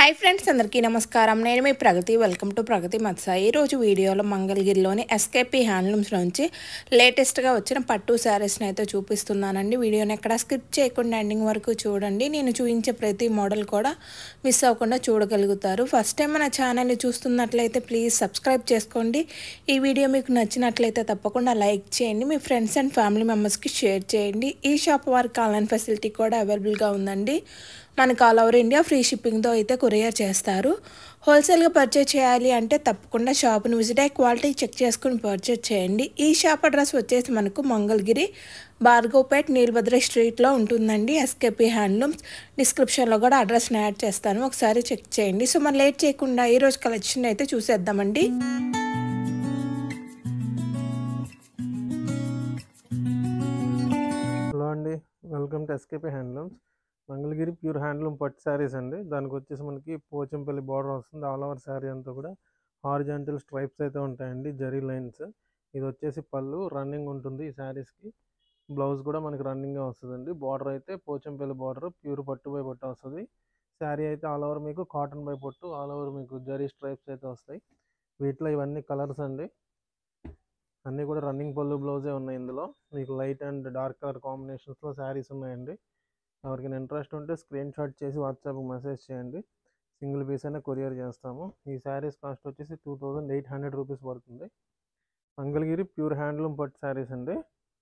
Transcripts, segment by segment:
hi friends అందరికీ నమస్కారం నేను మీ ప్రగతి వెల్కమ్ టు ప్రగతి మత్స ఈరోజు వీడియోలో మంగళగిరిలోని ఎస్కేపీ హ్యాండ్లూమ్స్ నుంచి లేటెస్ట్గా వచ్చిన పట్టు శారీస్ని అయితే చూపిస్తున్నానండి వీడియోని ఎక్కడ స్కిప్ చేయకుండా ఎండింగ్ వరకు చూడండి నేను చూపించే ప్రతి మోడల్ కూడా మిస్ అవ్వకుండా చూడగలుగుతారు ఫస్ట్ టైం మన ఛానల్ని చూస్తున్నట్లయితే ప్లీజ్ సబ్స్క్రైబ్ చేసుకోండి ఈ వీడియో మీకు నచ్చినట్లయితే తప్పకుండా లైక్ చేయండి మీ ఫ్రెండ్స్ అండ్ ఫ్యామిలీ మెంబర్స్కి షేర్ చేయండి ఈ షాప్ వారికి ఆన్లైన్ ఫెసిలిటీ కూడా అవైలబుల్గా ఉందండి మనకు ఆల్ ఓవర్ ఇండియా ఫ్రీ షిప్పింగ్తో అయితే కొరియర్ చేస్తారు హోల్సేల్గా పర్చేజ్ చేయాలి అంటే తప్పకుండా షాప్ని విజిట్ అయ్యి క్వాలిటీ చెక్ చేసుకుని పర్చేజ్ చేయండి ఈ షాప్ అడ్రస్ వచ్చేసి మనకు మంగళగిరి భార్గవ్పేట్ నీలభద్ర స్ట్రీట్లో ఉంటుందండి ఎస్కేపీ హ్యాండ్లూమ్స్ డిస్క్రిప్షన్లో కూడా అడ్రస్ని యాడ్ చేస్తాను ఒకసారి చెక్ చేయండి సో మనం లేట్ చేయకుండా ఈరోజు కలెక్షన్ అయితే చూసేద్దామండి హలో అండి welcome to SKP handlooms Mangalagiri pure handloom పట్టు శారీస్ అండి దానికి వచ్చేసి మనకి పోచంపల్లి బార్డర్ వస్తుంది ఆల్ ఓవర్ శారీ అంతా కూడా హారిజాంటల్ స్ట్రైప్స్ అయితే ఉంటాయండి జరీ లైన్స్ ఇది వచ్చేసి పళ్ళు రన్నింగ్ ఉంటుంది ఈ శారీస్కి బ్లౌజ్ కూడా మనకి రన్నింగ్గా వస్తుందండి బార్డర్ అయితే పోచంపల్లి బార్డర్ ప్యూర్ పట్టు బై పట్టు వస్తుంది శారీ అయితే ఆల్ ఓవర్ మీకు కాటన్ బై పట్టు ఆల్ ఓవర్ మీకు జరీ స్ట్రైప్స్ అయితే వస్తాయి వీటిలో ఇవన్నీ కలర్స్ అండి అన్నీ కూడా రన్నింగ్ పళ్ళు బ్లౌజే ఉన్నాయి ఇందులో మీకు లైట్ అండ్ డార్క్ కలర్ కాంబినేషన్స్లో శారీస్ ఉన్నాయండి ఎవరికైనా ఇంట్రెస్ట్ ఉంటే స్క్రీన్ షాట్ చేసి వాట్సాప్కి మెసేజ్ చేయండి సింగిల్ పీస్ అయినా కొరియర్ చేస్తాము ఈ శారీస్ కాస్ట్ వచ్చేసి two thousand eight hundred rupees పడుతుంది మంగళగిరి ప్యూర్ హ్యాండ్లూమ్ పట్టు శారీస్ అండి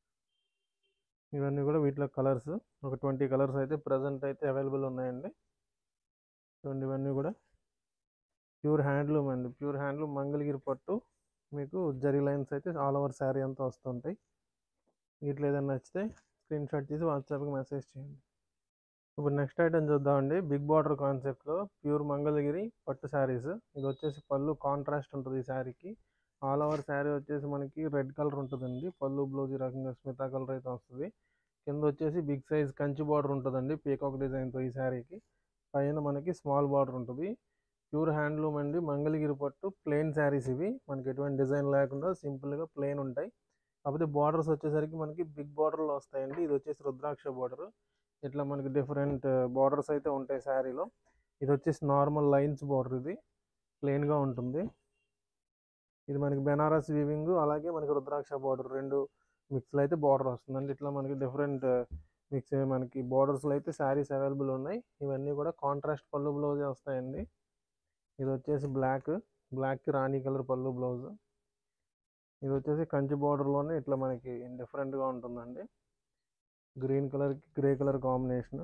ఇవన్నీ కూడా వీటిలో కలర్స్ ఒక ట్వంటీ కలర్స్ అయితే ప్రజెంట్ అయితే అవైలబుల్ ఉన్నాయండి చూడండి ఇవన్నీ కూడా ప్యూర్ హ్యాండ్లూమ్ అండి ప్యూర్ హ్యాండ్లూమ్ మంగళగిరి పట్టు మీకు జరీ లైన్స్ అయితే ఆల్ ఓవర్ శారీ అంతా వస్తుంటాయి వీటిలో ఏదైనా నచ్చితే స్క్రీన్ షాట్ తీసి వాట్సాప్కి మెసేజ్ చేయండి ఇప్పుడు నెక్స్ట్ ఐటమ్ చూద్దామండి బిగ్ బార్డర్ కాన్సెప్ట్లో ప్యూర్ మంగళగిరి పట్టు శారీస్ ఇది వచ్చేసి పళ్ళు కాంట్రాస్ట్ ఉంటుంది ఈ శారీకి ఆల్ ఓవర్ శారీ వచ్చేసి మనకి రెడ్ కలర్ ఉంటుందండి పళ్ళు బ్లౌజ్ ఈ రకంగా స్మితా కలర్ అయితే వస్తుంది కింద వచ్చేసి బిగ్ సైజ్ కంచి బార్డర్ ఉంటుందండి పీకాక్ డిజైన్తో ఈ శారీకి పైన మనకి స్మాల్ బార్డర్ ఉంటుంది ప్యూర్ హ్యాండ్లూమ్ అండి మంగళగిరి పట్టు ప్లెయిన్ శారీస్ ఇవి మనకి ఎటువంటి డిజైన్ లేకుండా సింపుల్గా ప్లెయిన్ ఉంటాయి కాకపోతే బార్డర్స్ వచ్చేసరికి మనకి బిగ్ బార్డర్లో వస్తాయండి ఇది వచ్చేసి రుద్రాక్ష బార్డర్ ఇట్లా మనకి డిఫరెంట్ బార్డర్స్ అయితే ఉంటాయి శారీలో ఇది వచ్చేసి నార్మల్ లైన్స్ బార్డర్ ఇది ప్లెయిన్గా ఉంటుంది ఇది మనకి బెనారస్ వీవింగ్ అలాగే మనకి రుద్రాక్ష బార్డర్ రెండు మిక్స్లో అయితే బార్డర్ వస్తుందండి ఇట్లా మనకి డిఫరెంట్ మిక్స్ మనకి బార్డర్స్లో అయితే శారీస్ అవైలబుల్ ఉన్నాయి ఇవన్నీ కూడా కాంట్రాస్ట్ పళ్ళు బ్లౌజే వస్తాయండి ఇది వచ్చేసి బ్లాక్ బ్లాక్కి రాణి కలర్ పళ్ళు బ్లౌజ్ ఇది వచ్చేసి కంచి బార్డర్లోనే ఇట్లా మనకి డిఫరెంట్గా ఉంటుందండి గ్రీన్ కలర్కి గ్రే కలర్ కాంబినేషన్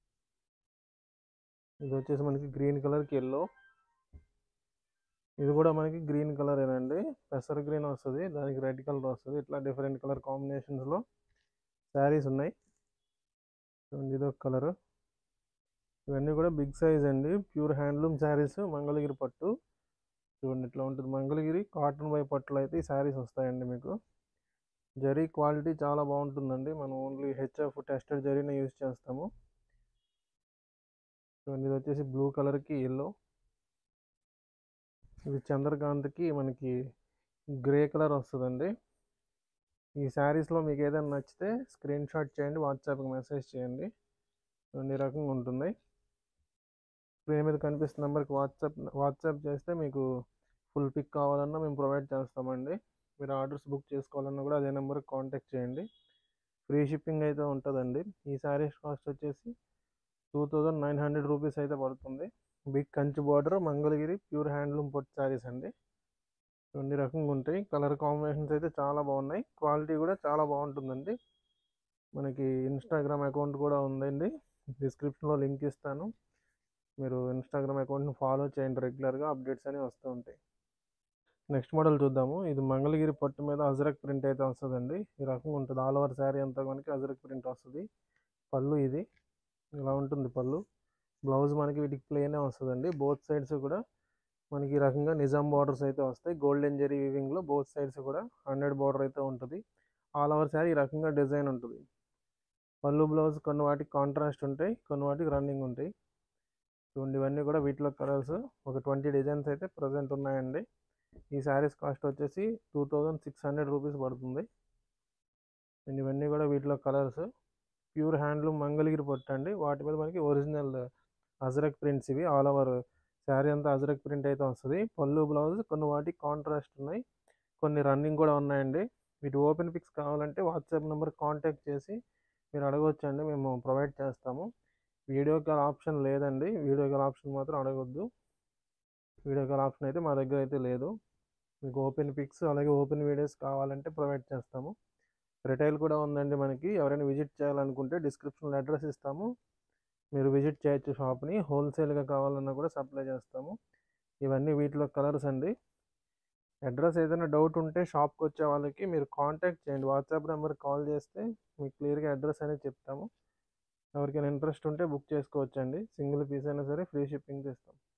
ఇది వచ్చేసి మనకి గ్రీన్ కలర్కి ఎల్లో ఇది కూడా మనకి గ్రీన్ కలరేనండి పెసర్ గ్రీన్ వస్తుంది దానికి రెడ్ కలర్ వస్తుంది ఇట్లా డిఫరెంట్ కలర్ కాంబినేషన్స్లో శారీస్ ఉన్నాయి ఇది ఒక కలర్ ఇవన్నీ కూడా బిగ్ సైజ్ అండి ప్యూర్ హ్యాండ్లూమ్ శారీస్ మంగళగిరి పట్టు చూడండి ఇట్లా ఉంటుంది మంగళగిరి కాటన్ బై పట్టులో అయితే ఈ శారీస్ వస్తాయండి మీకు జరీ క్వాలిటీ చాలా బాగుంటుందండి మనం ఓన్లీ హెచ్ఎఫ్ టెస్టెడ్ జరీనే యూజ్ చేస్తాము చూడండి ఇది వచ్చేసి బ్లూ కలర్కి ఎల్లో ఇది చంద్రకాంత్కి మనకి గ్రే కలర్ వస్తుందండి ఈ శారీస్లో మీకు ఏదైనా నచ్చితే స్క్రీన్ షాట్ చేయండి వాట్సాప్కి మెసేజ్ చేయండి ఈ రకంగా ఉంటుంది స్క్రీన్ మీద కనిపిస్తున్న నెంబర్కి వాట్సాప్ వాట్సాప్ చేస్తే మీకు ఫుల్ పిక్ కావాలన్నా మేము ప్రొవైడ్ చేస్తామండి మీరు ఆర్డర్స్ బుక్ చేసుకోవాలన్నా కూడా అదే నెంబర్కి కాంటాక్ట్ చేయండి ఫ్రీ షిప్పింగ్ అయితే ఉంటుందండి ఈ శారీస్ కాస్ట్ వచ్చేసి two thousand nine hundred rupees అయితే పడుతుంది big Kanchi border Mangalagiri pure handloom పొట్టి శారీస్ అండి రెండు రకంగా ఉంటాయి కలర్ కాంబినేషన్స్ అయితే చాలా బాగున్నాయి క్వాలిటీ కూడా చాలా బాగుంటుందండి మనకి ఇన్స్టాగ్రామ్ అకౌంట్ కూడా ఉందండి డిస్క్రిప్షన్లో లింక్ ఇస్తాను మీరు ఇన్స్టాగ్రామ్ అకౌంట్ని ఫాలో చేయండి రెగ్యులర్గా అప్డేట్స్ అనేవి వస్తూ ఉంటాయి నెక్స్ట్ మోడల్ చూద్దాము ఇది మంగళగిరి పట్టు మీద అజరక్ ప్రింట్ అయితే వస్తుందండి ఈ రకంగా ఉంటుంది ఆల్ ఓవర్ శారీ అంతా మనకి అజరక్ ప్రింట్ వస్తుంది పళ్ళు ఇది ఇలా ఉంటుంది పళ్ళు బ్లౌజ్ మనకి వీటికి ప్లేనే వస్తుందండి బోత్ సైడ్స్ కూడా మనకి ఈ రకంగా నిజాం బార్డర్స్ అయితే వస్తాయి గోల్డెన్ జెరీ వీవింగ్లో బోత్ సైడ్స్ కూడా హండ్రెడ్ బార్డర్ అయితే ఉంటుంది ఆల్ ఓవర్ శారీ ఈ రకంగా డిజైన్ ఉంటుంది పళ్ళు బ్లౌజ్ కొన్ని వాటికి కాంట్రాస్ట్ ఉంటాయి కొన్ని వాటికి రన్నింగ్ ఉంటాయి చూడండి ఇవన్నీ కూడా వీటిలో కలర్స్ ఒక ట్వంటీ డిజైన్స్ అయితే ప్రజెంట్ ఉన్నాయండి ఈ శారీస్ కాస్ట్ వచ్చేసి two thousand six hundred rupees పడుతుంది ఇవన్నీ కూడా వీటిలో కలర్స్ ప్యూర్ హ్యాండ్లూమ్ మంగళగిరి పట్టు అండి వాటి మీద మనకి ఒరిజినల్ అజరక్ ప్రింట్స్ ఇవి ఆల్ ఓవర్ శారీ అంతా అజరక్ ప్రింట్ అయితే వస్తుంది పళ్ళు బ్లౌజ్ కొన్ని వాటికి కాంట్రాస్ట్ ఉన్నాయి కొన్ని రన్నింగ్ కూడా ఉన్నాయండి వీటి ఓపెన్ పిక్స్ కావాలంటే వాట్సాప్ నెంబర్ కాంటాక్ట్ చేసి మీరు అడగవచ్చండి మేము ప్రొవైడ్ చేస్తాము వీడియో కాల్ ఆప్షన్ లేదండి వీడియో కాల్ ఆప్షన్ మాత్రం అడగొద్దు వీడియో కాల్ ఆప్షన్ అయితే మా దగ్గర అయితే లేదు మీకు ఓపెన్ పిక్స్ అలాగే ఓపెన్ వీడియోస్ కావాలంటే ప్రొవైడ్ చేస్తాము రిటైల్ కూడా ఉందండి మనకి ఎవరైనా విజిట్ చేయాలనుకుంటే డిస్క్రిప్షన్లో అడ్రస్ ఇస్తాము మీరు విజిట్ చేయొచ్చు షాప్ని హోల్సేల్గా కావాలన్నా కూడా సప్లై చేస్తాము ఇవన్నీ వీటిలో కలర్స్ అండి అడ్రస్ ఏదైనా డౌట్ ఉంటే షాప్కి వచ్చే వాళ్ళకి మీరు కాంటాక్ట్ చేయండి వాట్సాప్ నెంబర్ కాల్ చేస్తే మీకు క్లియర్గా అడ్రస్ అనేది చెప్తాము ఎవరికైనా ఇంట్రెస్ట్ ఉంటే బుక్ చేసుకోవచ్చండి సింగిల్ పీస్ అయినా సరే ఫ్రీ షిప్పింగ్ చేస్తాం